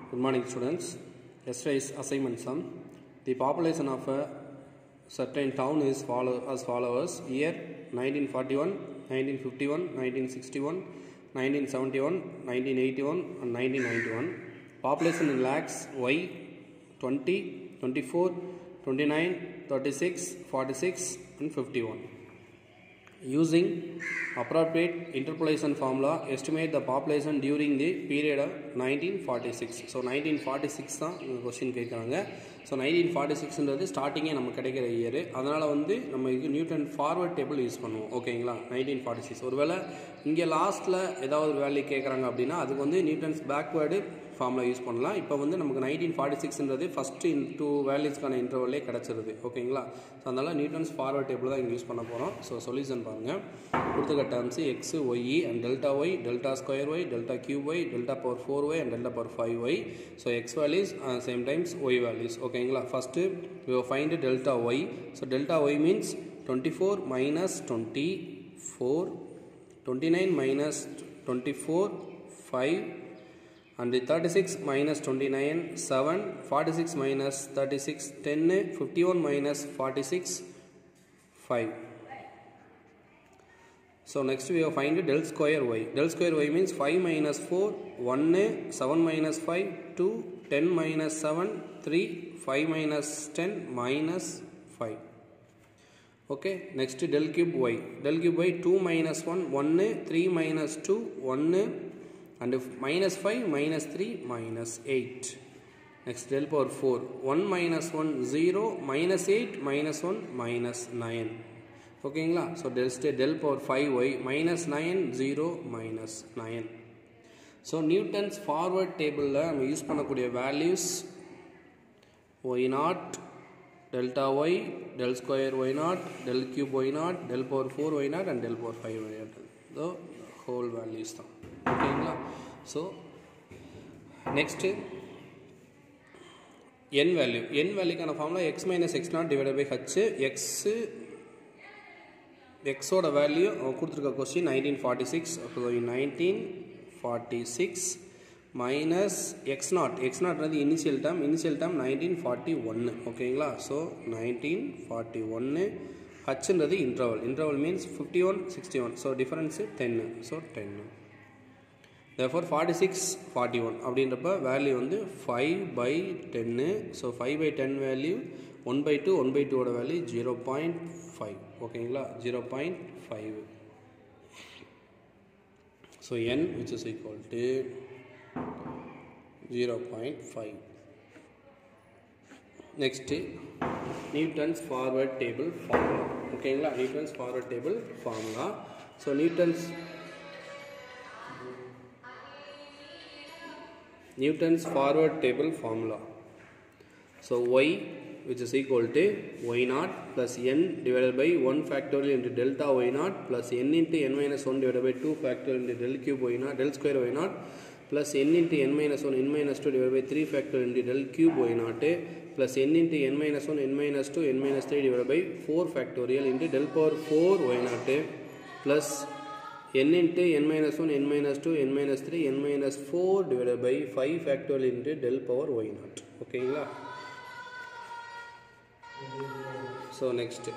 Good morning, students. Yesterday's assignment sum. The population of a certain town is follow as follows: year 1941, 1951, 1961, 1971, 1981, and 1991. Population in lakhs: Y 20, 24, 29, 36, 46, and 51. Using appropriate interpolation formula, estimate the population during the period of 1946. So nineteen forty six தான் இந்த question கேட்குறாங்க so nineteen forty சிக்ஸ்ன்றது ஸ்டார்டிங்கே நமக்கு கிடைக்கிற year அதனால் வந்து நம்ம இது நியூட்டன் ஃபார்வர்ட் டேபிள் யூஸ் பண்ணுவோம் ஓகேங்களா நைன்டீன் ஃபார்ட்டி சிக்ஸ் ஒருவேளை இங்கே லாஸ்ட்டில் ஏதாவது ஒரு வேல்யூ கேட்குறாங்க அப்படின்னா அதுக்கு வந்து நியூட்டன்ஸ் பேக்வேர்டு ஃபார்முலா யூஸ் பண்ணலாம் இப்போ வந்து நமக்கு நைன்டீன் ஃபார்ட்டி சிக்ஸ்ன்றது ஃபஸ்ட்டு இன் டூ வேல்யூஸ்க்கான இன்டர்வல்லே கிடச்சிருது ஓகேங்களா ஸோ அதனால் நியூட்டன்ஸ் ஃபார்வர்ட் டேபிள் தான் இங்கே யூஸ் பண்ண போகிறோம் ஸோ சொல்யூஷன் பாருங்கள் கொடுத்துக்க terms x y and delta y delta square y delta cube y delta power four y and delta power five y so x values same times y values ஓகேங்களா first we find delta y so delta y means twenty four minus twenty four twenty nine minus twenty four five and the 36 minus 29 7 46 minus 36 10 51 minus 46 5 so next we have find del square y del square y means 5 minus 4 1 7 minus 5 2 10 minus 7 3 5 minus 10 minus 5 okay next del cube y del cube y 2 minus 1 1 3 minus 2 1 and if minus 5 minus 3 minus 8 next del power 4 1 minus 1 0 minus 8 minus 1 minus 9 ஓகேங்களா so delta del power five y minus nine zero minus nine so Newton's forward டேபிளில் நம்ம use பண்ணக்கூடிய values y naught delta y del square y naught del cube y naught del power four y naught and del power five y naught so whole values தான் ஓகேங்களா so next n value n வேல்யூக்கான formula x minus x naught divide by h x எக்ஸோட value கொடுத்துருக்க question nineteen forty six nineteen forty six minus x naught x நாட்ன்றது initial term initial term nineteen forty ஒன்று ஓகேங்களா so nineteen forty ஒன்று ஹச்ன்றது interval interval means fifty one sixty one so difference ten so ten therefore forty six forty one அப்படின்றப்ப value வந்து five by ten so five by ten value one by two one by டூவோட value zero point five ஓகேங்களா zero point five so n which is equal to zero point five next Newton's forward table formula ஓகேங்களா Newton's forward table formula so Newton's Newton's forward table formula. So y which is equal to y naught plus n divided by 1 factorial into delta y naught plus n into n minus 1 divided by 2 factorial into del cube y naught del square y naught plus n into n minus 1 n minus 2 divided by 3 factorial into del cube y naught plus n into n minus 1 n minus 2 n minus 3 divided by 4 factorial into del power 4 y naught plus n into n minus 1 n minus 2 n minus 3 n minus 4 divided by 5 factorial into del power y naught ஓகேங்களா so next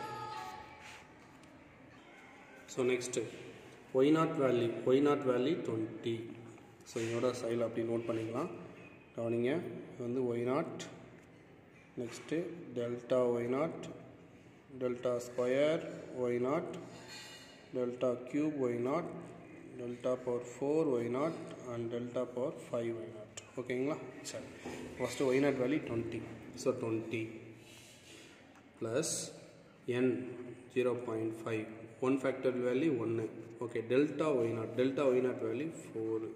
so next y naught value y naught value twenty so இதோட சைடில் அப்படி note பண்ணிக்கலாம் கவனிங்க இது வந்து y naught next delta y naught delta square y naught delta cube y naught delta power 4 y naught and delta power 5 y naught ஓகேங்களா சரி first y naught value twenty so twenty plus n zero point five one factor value ஒன்று okay delta y naught delta y naught value four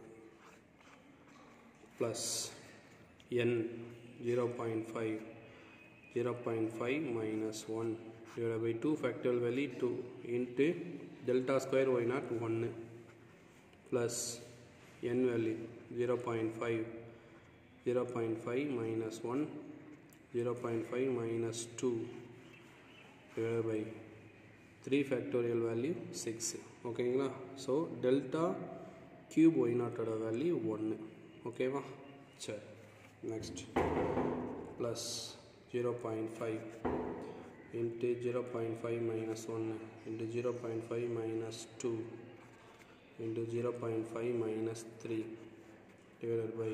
plus n zero point five zero point five minus one divided by 2 factorial value 2 into delta square y naught 1 plus n value 0.5 0.5 minus 1 0.5 minus 2 divided by 3 factorial value 6 ஓகேங்களா so delta cube y நாட்டோட value ஒன்று ஓகேவா சரி next plus 0.5 into 0.5 minus 1 into 0.5 minus 2 into 0.5 minus 3 divided by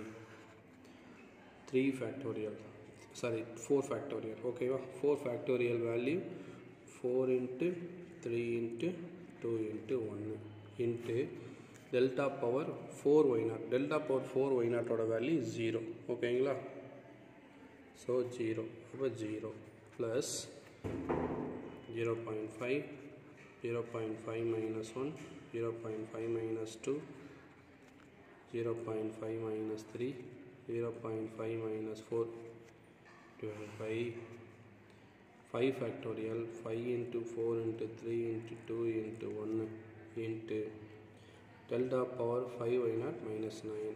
3 factorial sorry 4 factorial okay 4 factorial value 4 into 3 into 2 into 1 into delta power 4 y naught delta power 4 y naught ஓட value 0 ஓகேங்களா so zero அப்போ zero plus zero point five zero point five minus one zero point five minus two zero point five minus three zero point five minus four divided by 5 factorial 5 into 4 into 3 into 2 into 1 into delta power 5 y naught minus 9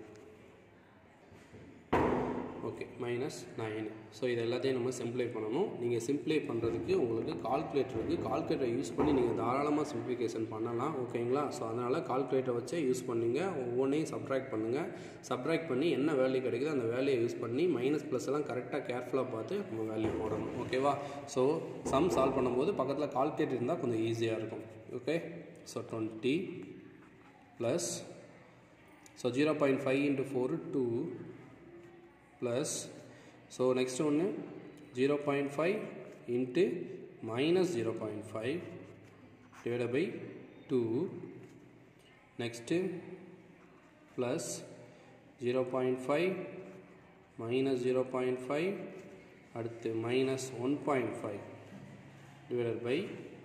okay minus nine so இது எல்லாத்தையும் நம்ம சிம்ப்ளை பண்ணணும் நீங்கள் சிம்ப்ளை பண்ணுறதுக்கு உங்களுக்கு calculator இருக்குது கால்குலேட்டரை use பண்ணி நீங்கள் தாராளமாக சிம்ப்ளிகேஷன் பண்ணலாம் ஓகேங்களா ஸோ அதனால் கால்குலேட்டரை வச்சே யூஸ் பண்ணுங்க ஒவ்வொன்றையும் சப்ட்ராக்ட் பண்ணுங்கள் சப்ட்ராக்ட் பண்ணி என்ன வேல்யூ கிடைக்குதோ அந்த வேல்யூயை யூஸ் பண்ணி மைனஸ் ப்ளஸ் எல்லாம் கரெக்டாக கேர்ஃபுல்லாக பார்த்து நம்ம வேல்யூ போடணும் ஓகேவா ஸோ சம் சால்வ் பண்ணும்போது பக்கத்தில் கால்குலேட்டர் இருந்தால் கொஞ்சம் ஈஸியாக இருக்கும் okay so twenty plus so zero point five into four two plus so next one 0.5 into minus 0.5 divided by 2 next plus 0.5 minus 0.5 அடுத்து minus 1.5 divided by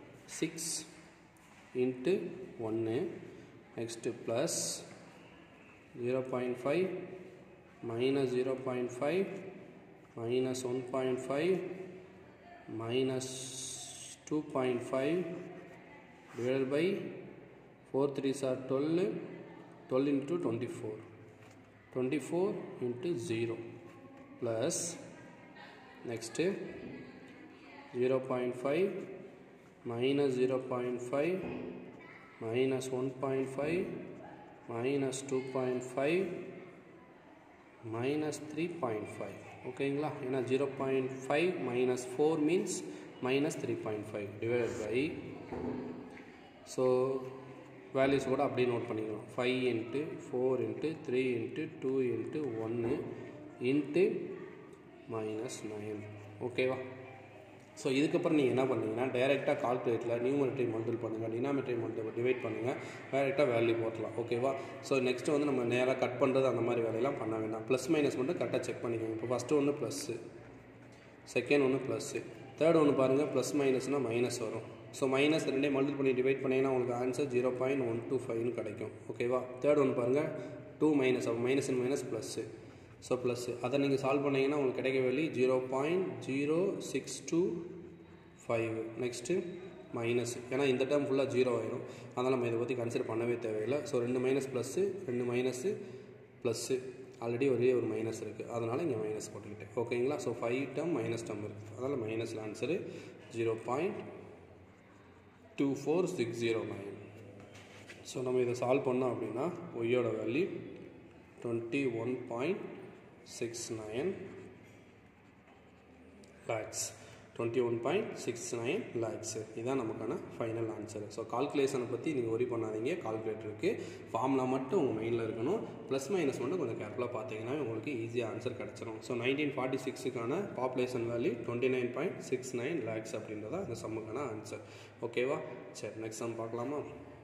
6 into 1 next plus 0.5 minus 0.5 minus 1.5 minus 2.5 divided by 4 3s are 12 12 into 24 24 into 0 plus next 0.5 minus 0.5 minus 1.5 minus 2.5 minus three point five ஓகேங்களா ஏன்னா zero point five minus four means minus three point five divide by so values கூட அப்படியே note பண்ணிக்கலாம் five into four into three into two into ஒன்று into minus nine ஓகேவா so இதுக்கப்புறம் நீங்கள் என்ன பண்ணீங்கன்னா டைரெக்டாக கால்குலேட்டரில் நியூமரேட்டரி மல்டிபிள் பண்ணுங்கள் டினாமினேட்டரி மல்டிபிள் டிவைட் பண்ணுங்கள் டைரெக்டாக வேல்யூ போட்டலாம் ஓகேவா ஸோ நெக்ஸ்ட் வந்து நம்ம நேராக கட் பண்ணுறது அந்த மாதிரி வேலையெல்லாம் பண்ண வேண்டாம் ப்ளஸ் மைனஸ் மட்டும் கரெக்டாக செக் பண்ணிக்கோங்க இப்போ ஃபஸ்ட்டு ஒன்று ப்ளஸ்ஸு செகண்ட் ஒன்று ப்ளஸ்ஸு தேர்ட் ஒன்று பாருங்கள் ப்ளஸ் மைனஸ்னால் மைனஸ் வரும் ஸோ மைனஸ் ரெண்டே மல்டிபிள் பண்ணி டிவைட் பண்ணிங்கன்னா உங்களுக்கு answer zero point one two ஃபைவ்னு கிடைக்கும் ஓகேவா தேர்ட் ஒன்று பாருங்கள் டூ மைனஸ் அப்போ minus in minus plus so plus அதை நீங்கள் சால்வ் பண்ணிங்கன்னா உங்களுக்கு கிடைக்க value zero point zero six two five next minus ஏன்னா இந்த டேர்ம் ஃபுல்லாக ஜீரோ ஆயிரும் அதனால் நம்ம இதை பற்றி கன்சிடர் பண்ணவே தேவையில்லை ஸோ ரெண்டு மைனஸ் ப்ளஸ்ஸு ரெண்டு மைனஸு ப்ளஸ்ஸு ஆல்ரெடி ஒரே ஒரு மைனஸ் இருக்குது அதனால் இங்கே மைனஸ் போட்டுக்கிட்டேன் ஓகேங்களா so five term minus term இருக்குது அதனால் மைனஸில் answer zero point two four six zero nine so நம்ம இதை சால்வ் பண்ணோம் அப்படின்னா ஒய்யோட value twenty one point six nine lakhs twenty one point six nine lakhs இதுதான் நமக்கான ஃபைனல் ஆன்சர் ஸோ கால்குலேஷனை பற்றி நீங்கள் ஒரி பண்ணாதீங்க கால்குலேட்டர் இருக்குது ஃபார்முலா மட்டும் உங்கள் மைண்டில் இருக்கணும் ப்ளஸ் மைனஸ் மட்டும் கொஞ்சம் கேர்ஃபுல்லாக பார்த்தீங்கன்னா உங்களுக்கு ஈஸியாக ஆன்சர் கிடச்சிரும் ஸோ நைன்டீன் ஃபார்ட்டி சிக்ஸுக்கான population value twenty nine point six nine lakhs அப்படின்றதா இந்த சம்முக்கான ஆன்சர் ஓகேவா சரி நெக்ஸ்ட் சம் பார்க்கலாமா